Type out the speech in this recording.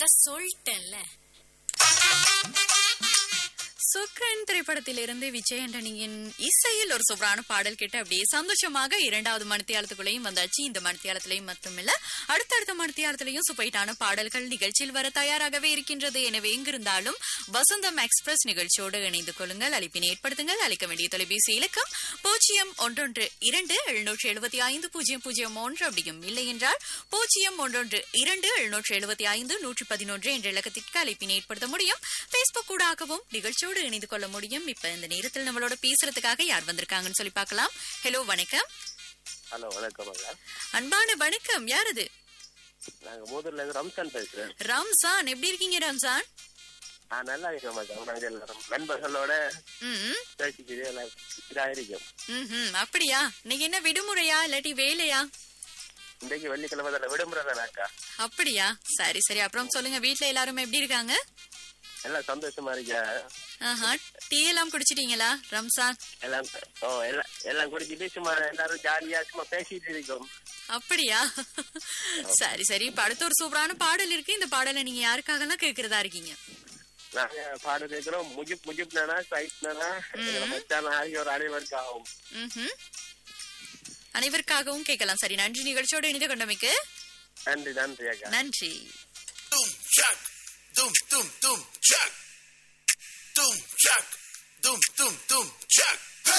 தான் சொல்லிட்டேன்ல சுக்ரன் திரைப்படத்திலிருந்து விஜய் ஆண்டனியின் இசையில் ஒரு சூப்பரான பாடல் கேட்டு அப்படியே சந்தோஷமாக இரண்டாவது மணித்தியாலத்துக்குள்ளேயும் வந்தாச்சு இந்த மணித்தியாலத்திலையும் மட்டுமில்ல அடுத்தடுத்த மணித்தியாலத்திலையும் சுப்பைட்டான பாடல்கள் நிகழ்ச்சியில் வர தயாராகவே இருக்கின்றது எனவே எங்கிருந்தாலும் வசந்தம் எக்ஸ்பிரஸ் நிகழ்ச்சியோடு இணைந்து கொள்ளுங்கள் அழைப்பினை ஏற்படுத்துங்கள் அழைக்க வேண்டிய தொலைபேசி இலக்கம் பூஜ்ஜியம் ஒன்றொன்று இரண்டு எழுநூற்று எழுபத்தி ஐந்து பூஜ்ஜியம் பூஜ்ஜியம் ஒன்று அப்படியும் இல்லை என்றால் பூஜ்ஜியம் ஒன்றொன்று இரண்டு எழுநூற்று எழுபத்தி ஐந்து நூற்று பதினொன்று என்ற இலக்கத்திற்கு அழைப்பினை ஏற்படுத்த முடியும் பேஸ்புக் கூடாகவும் நிகழ்ச்சியோடு இணைந்து கொள்ள முடியும் இப்ப இந்த நேரத்தில் நம்மளோட பேசுறதுக்காக யார் வந்திருக்காங்கன்னு சொல்லி பார்க்கலாம் ஹலோ வணக்கம் ஹலோ வணக்கம் அக்கா அன்பான வணக்கம் யார் அது நாங்க மூதூர்ல இருந்து ரம்சான் பேசுறேன் ரம்சான் எப்படி இருக்கீங்க ரம்சான் நான் நல்லா இருக்கேன் அக்கா நாங்க எல்லாரும் நண்பர்களோட ம் பேசிக்கிட்டு எல்லாம் இதா இருக்கோம் ம் அப்படியா இன்னைக்கு என்ன விடுமுறையா இல்லாட்டி வேலையா இன்றைக்கு வெள்ளிக்கிழமை தானே விடுமுறை தானே அக்கா அப்படியா சரி சரி அப்புறம் சொல்லுங்க வீட்ல எல்லாரும் எப்படி இருக்காங்க எல்லாம் சந்தோஷமா இருக்கா ஆஹா டீ எல்லாம் குடிச்சிட்டீங்களா ரம்சான் எல்லாம் ஓ எல்லாம் எல்லாம் குடிச்சிட்டு சும்மா எல்லாரும் ஜாலியா சும்மா பேசிட்டு இருக்கோம் அப்படியா சரி சரி இப்ப அடுத்த ஒரு சூப்பரான பாடல் இருக்கு இந்த பாடலை நீங்க யாருக்காகலாம் கேக்குறதா இருக்கீங்க நாங்க பாடு கேட்கிறோம் முஜிப் முஜிப் நானா சைட் நானா எங்களை மச்சான் ஆகியோர் அனைவருக்கு ஆகும் ம்ஹும். அனைவருக்காகவும் கேட்கலாம் சரி நன்றி நிகழ்ச்சியோடு இணைந்து கொண்டமைக்கு நன்றி நன்றி அக்கா நன்றி Doom chuck, doom doom doom chuck, doom chuck, doom doom doom chuck.